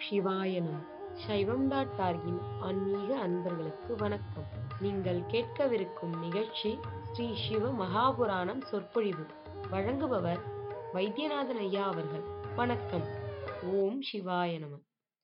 சிவாய நம சைவம் டாட் டார்கின் ஆன்மீக அன்பர்களுக்கு வணக்கம் நீங்கள் கேட்கவிருக்கும் நிகழ்ச்சி ஸ்ரீ சிவ மகாபுராணம் சொற்பொழிவு வழங்குபவர் வைத்தியநாதன் ஐயா அவர்கள் வணக்கம் ஓம் சிவாய நம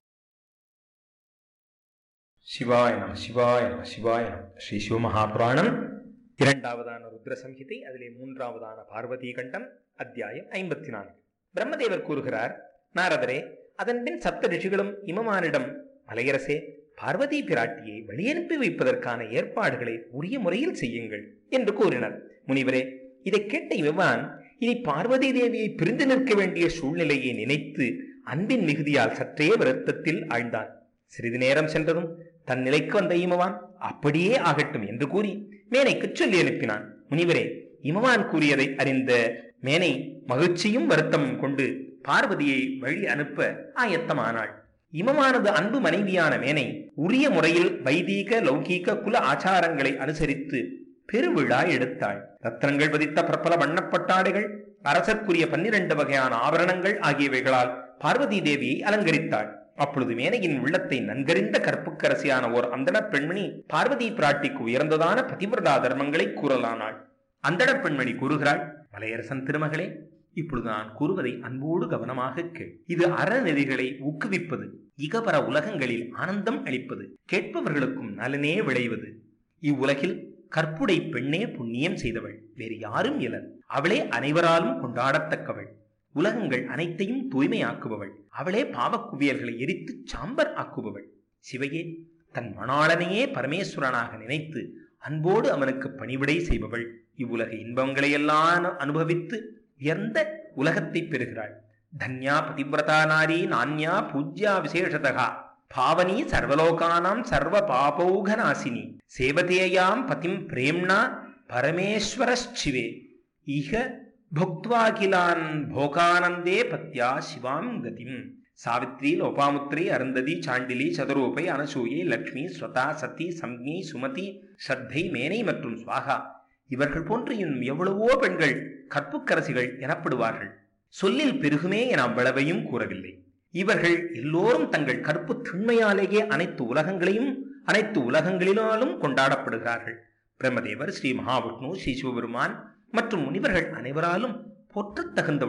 சிவாய நம சிவாய நம சிவாய நம ஸ்ரீ சிவமகாபுராணம் இரண்டாவதான ருத்ர சம்ஹிதை அதிலே மூன்றாவதான பார்வதி கண்டம் அத்தியாயம் ஐம்பத்தி நான்கு பிரம்மதேவர் கூறுகிறார் நாரதரே அதன்பின் சப்த ரிஷிகளும் இமமானிடம் மலையரசே பார்வதி பிராட்டியை வழியனுப்பி வைப்பதற்கான ஏற்பாடுகளை உரிய முறையில் செய்யுங்கள் என்று கூறினர் முனிவரே இதை கேட்ட இவன் இனி பார்வதி தேவியை பிரிந்து நிற்க வேண்டிய சூழ்நிலையை நினைத்து அன்பின் மிகுதியால் சற்றே வருத்தத்தில் ஆழ்ந்தான் சிறிது நேரம் சென்றதும் தன் நிலைக்கு வந்த இமவான் அப்படியே ஆகட்டும் என்று கூறி மேனைக்கு சொல்லி அனுப்பினான் முனிவரே இமவான் கூறியதை அறிந்த மேனை மகிழ்ச்சியும் வருத்தமும் கொண்டு பார்வதியை வழி அனுப்ப ஆயத்தமானாள் இமமானது அன்பு மனைவியான மேனை உரிய முறையில் வைதீக லௌகீக குல ஆச்சாரங்களை அனுசரித்து பெருவிழா எடுத்தாள் ரத்னங்கள் பதித்த பிரபல வண்ணப்பட்டாடைகள் அரசர்க்குரிய பன்னிரண்டு வகையான ஆபரணங்கள் ஆகியவைகளால் பார்வதி தேவியை அலங்கரித்தாள் அப்பொழுது மேனையின் உள்ளத்தை நன்கறிந்த கற்புக்கரசியான ஓர் அந்தணப் பெண்மணி பார்வதி பிராட்டிக்கு உயர்ந்ததான பதிவிரதா தர்மங்களை கூறலானாள் அந்தணப் பெண்மணி கூறுகிறாள் மலையரசன் திருமகளே இப்பொழுது நான் கூறுவதை அன்போடு கவனமாக கேள் இது அறநெறிகளை ஊக்குவிப்பது இகபர உலகங்களில் ஆனந்தம் அளிப்பது கேட்பவர்களுக்கும் நலனே விளைவது இவ்வுலகில் கற்புடை பெண்ணே புண்ணியம் செய்தவள் வேறு யாரும் இலர் அவளே அனைவராலும் கொண்டாடத்தக்கவள் உலகங்கள் அனைத்தையும் தூய்மையாக்குபவள் அவளே பாவக்குவியல்களை எரித்து சாம்பர் ஆக்குபவள் சிவையே தன் மணாளனையே பரமேஸ்வரனாக நினைத்து அன்போடு அவனுக்கு பணிவிடை செய்பவள் இவ்வுலக இன்பங்களையெல்லாம் அனுபவித்து உயர்ந்த உலகத்தை பெறுகிறாள் தன்யா பதிவிரதா நாரி நான்யா பூஜ்யா விசேஷதகா பாவனி சர்வலோகானாம் சர்வ பாபௌகநாசினி சேவதேயாம் பதிம் பிரேம்ணா பரமேஸ்வரச்சிவே இக புக்வாகிலான் போகானந்தே பத்யா சிவாம் கதிம் சாவித்ரி லோபாமுத்ரி அருந்ததி சாண்டிலி சதுரூபை அனசூயை லக்ஷ்மி ஸ்வதா சதி சம்னி சுமதி ஸ்ரத்தை மேனை மற்றும் சுவாகா இவர்கள் போன்று இன்னும் எவ்வளவோ பெண்கள் கற்புக்கரசிகள் எனப்படுவார்கள் சொல்லில் பெருகுமே என அவ்வளவையும் கூறவில்லை இவர்கள் எல்லோரும் தங்கள் கற்பு திண்மையாலேயே அனைத்து உலகங்களையும் அனைத்து உலகங்களினாலும் கொண்டாடப்படுகிறார்கள் பிரம்மதேவர் ஸ்ரீ மகாவிஷ்ணு ஸ்ரீ சிவபெருமான் மற்றும் முனிவர்கள் அனைவராலும் போற்றத் தகுந்தவள்